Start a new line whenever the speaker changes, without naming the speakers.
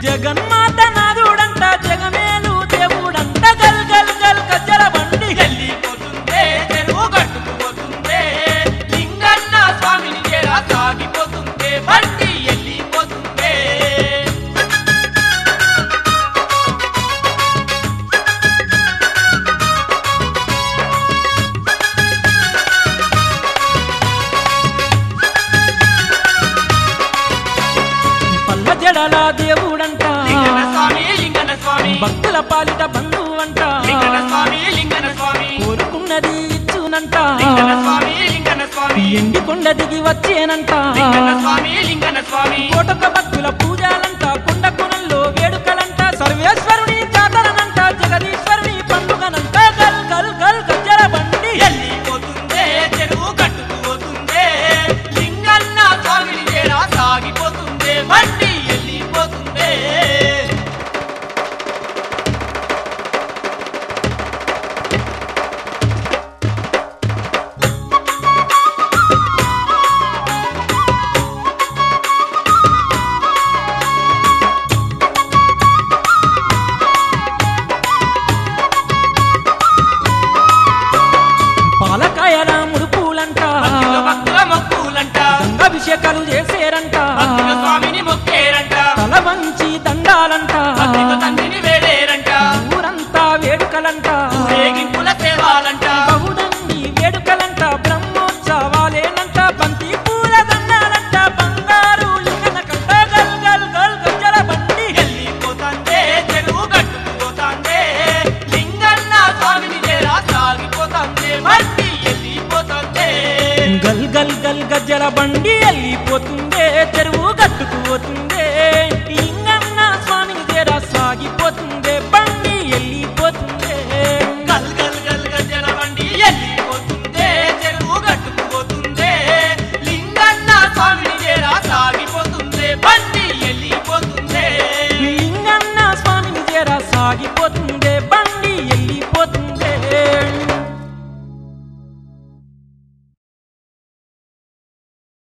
జగన్మాత నాదుడంట జగమేలు దేవుడంట గల్ గల్ గల్ కచ్చర బండి
వెళ్ళిపోతుందే చెరువు గట్టుకుపోతుందే లింగన్న స్వామిని చేరా సాగిపోతుందే బండి వెళ్ళిపోతుందే
పల్ల జడల దేవుడంట
లింగన స్వామి లింగన స్వామి
భక్తుల పాలిట బంధువంట
లింగన స్వామి లింగన స్వామి
కోరుకున్నది ఇచ్చునంట
లింగన స్వామి లింగన స్వామి
ఎండి కొండ దిగి వచ్చేనంట
లింగన స్వామి లింగన స్వామి
కోటొక భక్త